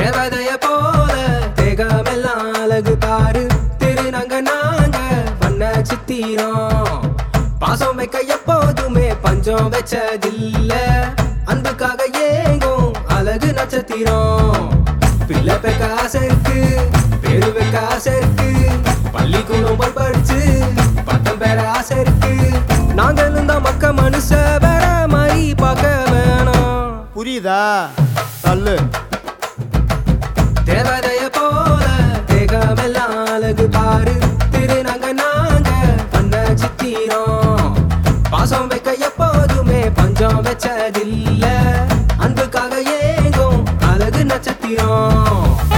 தேவதைய போல தேகமெல்லாம் அழகு பாரு திருநங்க நாங்க பண்ண சித்திரம் பாசம் வைக்க எப்போதுமே பஞ்சம் வச்சதில்ல அன்புக்காக ஏங்கும் அழகு நட்சத்திரம் பிள்ளை பெக்க ஆசை இருக்கு பேரு வைக்க ஆசை இருக்கு பள்ளிக்கூடம் போய் படிச்சு பட்டம் பெற ஆசை இருக்கு நாங்களும் தான் மக்க மனுஷ வேற மாதிரி பார்க்க வேணாம் புரியுதா தள்ளு தேவதைய போல தேகமெல்லாம் அழகு பாரு திருநங்க நாங்க பண்ண சித்திரம் பாசம் வைக்க எப்போதுமே பஞ்சம் வச்சதில்ல அன்புக்காக ஏங்கும் அழகு நட்சத்திரம்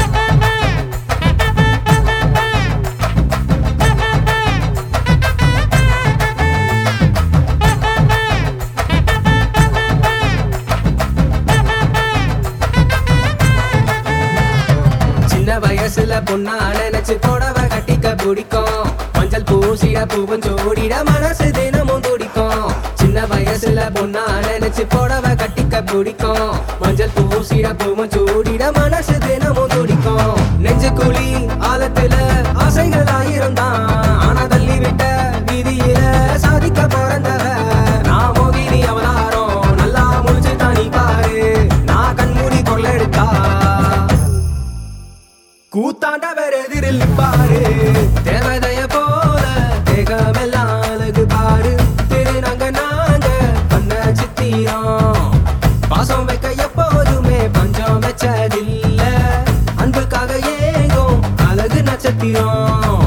சின்ன வயசுல பொண்ணா நினைச்சு புடவை கட்டிக்க பிடிக்கும் மஞ்சள் பூசிட பூவன் ஜோடிட மனசு தினமும் துடிக்கும் சின்ன வயசுல பொண்ணா நினைச்சு புடவை கட்டிக்க பிடிக்கும் மஞ்சள் பூசிட பூவன் ஜோடிட மனசு தினமும் துடிக்கும் நெஞ்சு குழி ஆழத்துல ஆசைகள் ஆயிரம் தான் ஆனா தள்ளி விட்ட வீதியில சாதிக்க பிறந்தவ நான் மோகினி அவதாரம் நல்லா முடிச்சு தானி பாரு நான் கண்மூடி கொள்ளெடுத்தா கூத்தாண்ட வேற எதிரில் நிப்பாரு தேவதைய போல தேகமெல்லாம் அழகு பாரு திருநங்க நாங்க பண்ண சித்திரம் பாசம் வைக்க எப்போதுமே பஞ்சம் வச்சதில்ல அன்புக்காக ஏங்கும் அழகு நட்சத்திரம்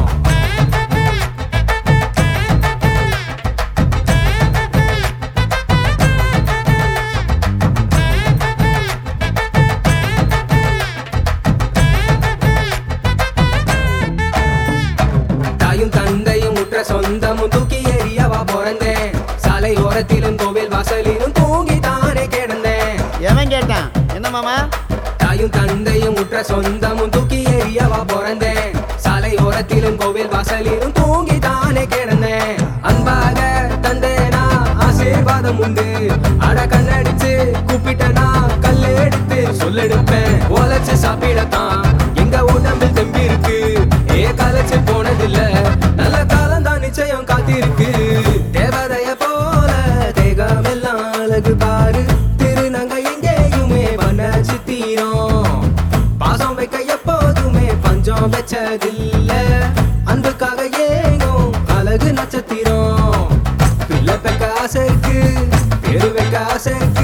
தாயும் தந்தையும் உற்ற சொந்தமும் தூக்கி எறியவா பிறந்தேன் சாலை ஓரத்திலும் கோவில் வாசலிலும் தூங்கி தானே கிடந்தேன் எவன் கேட்டான் என்ன மாமா தாயும் தந்தையும் உற்ற சொந்தமும் தூக்கி எறியவா பிறந்தேன் சாலை ஓரத்திலும் கோவில் வாசலிலும் தூங்கி தானே கிடந்தேன் அன்பாக தந்தேனா ஆசீர்வாதம் உண்டு அட கண்ணடிச்சு கூப்பிட்டனா கல்லு எடுத்து சொல்லெடுப்பேன் உழைச்சு சாப்பிடத்தான் எங்க உடம்பில் தெம்பி இருக்கு ஏ கலைச்சு போனதில்ல நல்ல காலம் தான் நிச்சயம் காத்திருக்கு தேவதைய போல தேகமெல்லாம் அழகு பாரு திருநங்க எங்கேயுமே வன சித்திரம் பாசம் வைக்க எப்போதுமே பஞ்சம் வச்சதில்ல அன்புக்காக ஏங்கும் அழகு நட்சத்திரம் பிள்ளை பெக்க ஆசை இருக்கு பேரு வைக்க ஆசை இருக்கு